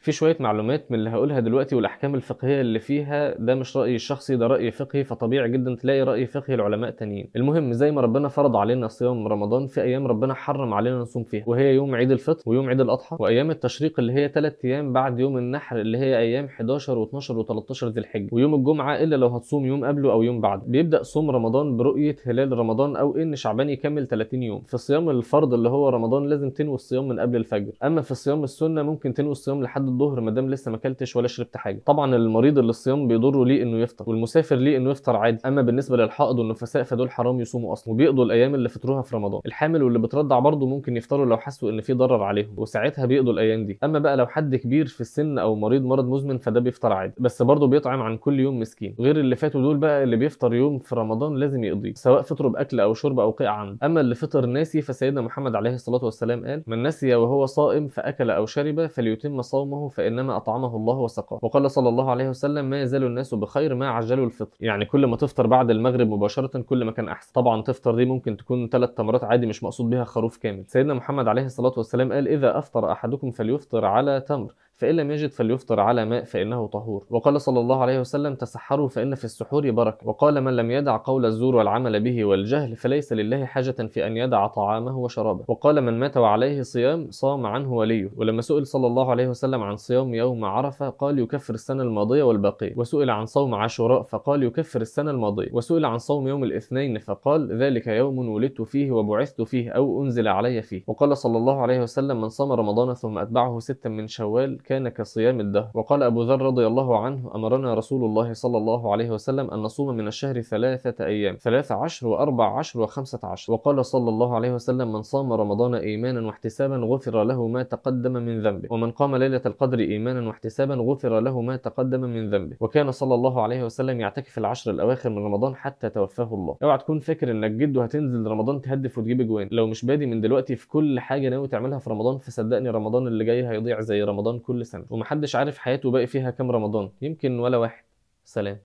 في شويه معلومات من اللي هقولها دلوقتي والاحكام الفقهيه اللي فيها ده مش رايي الشخصي ده راي فقهي فطبيعي جدا تلاقي راي فقهي العلماء تانيين المهم زي ما ربنا فرض علينا صيام رمضان في ايام ربنا حرم علينا نصوم فيها وهي يوم عيد الفطر ويوم عيد الاضحى وايام التشريق اللي هي 3 ايام بعد يوم النحر اللي هي ايام 11 و12 و13 ذي الحجه ويوم الجمعه الا لو هتصوم يوم قبله او يوم بعده بيبدا صوم رمضان برؤيه هلال رمضان او ان شعبان يكمل 30 يوم في صيام الفرض اللي هو رمضان لازم تنوي الصيام من قبل الفجر اما في صيام السنه ممكن تنوي الصيام لحد الظهر ما دام لسه ما اكلتش ولا شربت حاجه طبعا المريض اللي الصيام بيضره ليه انه يفطر والمسافر ليه انه يفطر عادي اما بالنسبه للحائض والنفساء فدول حرام يصوموا اصلا وبيقضوا الايام اللي فطروها في رمضان الحامل واللي بترضع برضه ممكن يفطروا لو حسوا ان في ضرر عليهم وساعتها بيقضوا الايام دي اما بقى لو حد كبير في السن او مريض مرض مزمن فده بيفطر عادي بس برضه بيطعم عن كل يوم مسكين غير اللي فاتوا دول بقى اللي بيفطر يوم في رمضان لازم يقضيه سواء فطروا باكل او شرب او قيء عمد اما اللي فطر ناسي فسيدنا محمد عليه الصلاه والسلام قال من نسي وهو صائم فاكل او شرب فليتم صومه فانما اطعمه الله وسقاه وقال صلى الله عليه وسلم ما يزال الناس بخير ما عجلوا الفطر يعني كل ما تفطر بعد المغرب مباشره كل ما كان احسن طبعا تفطر دي ممكن تكون ثلاث تمرات عادي مش مقصود بها خروف كامل سيدنا محمد عليه الصلاه والسلام قال اذا افطر احدكم فليفطر على تمر فإن لم يجد فليفطر على ماء فإنه طهور وقال صلى الله عليه وسلم تسحروا فإن في السحور بركة وقال من لم يدع قول الزور والعمل به والجهل فليس لله حاجة في أن يدع طعامه وشرابه وقال من مات وعليه صيام صام عنه وليه ولما سئل صلى الله عليه وسلم عن صيام يوم عرفة قال يكفر السنة الماضية والباقية وسئل عن صوم عاشوراء فقال يكفر السنة الماضية وسئل عن صوم يوم الاثنين فقال ذلك يوم ولدت فيه وبعثت فيه أو أنزل علي فيه وقال صلى الله عليه وسلم من صام رمضان ثم أتبعه ستا من شوال كان كصيام الدهر وقال أبو ذر رضي الله عنه أمرنا رسول الله صلى الله عليه وسلم أن نصوم من الشهر ثلاثة أيام ثلاثة عشر وأربع عشر وخمسة عشر وقال صلى الله عليه وسلم من صام رمضان إيمانا واحتسابا غفر له ما تقدم من ذنبه ومن قام ليلة القدر إيمانا واحتسابا غفر له ما تقدم من ذنبه وكان صلى الله عليه وسلم يعتكف العشر الأواخر من رمضان حتى توفاه الله اوعى تكون فاكر انك جد وهتنزل رمضان تهدف وتجيب اجوان لو مش بادي من دلوقتي في كل حاجه ناوي تعملها في رمضان فصدقني رمضان اللي جاي هيضيع زي رمضان كل سنه ومحدش عارف حياته باقي فيها كام رمضان يمكن ولا واحد سلام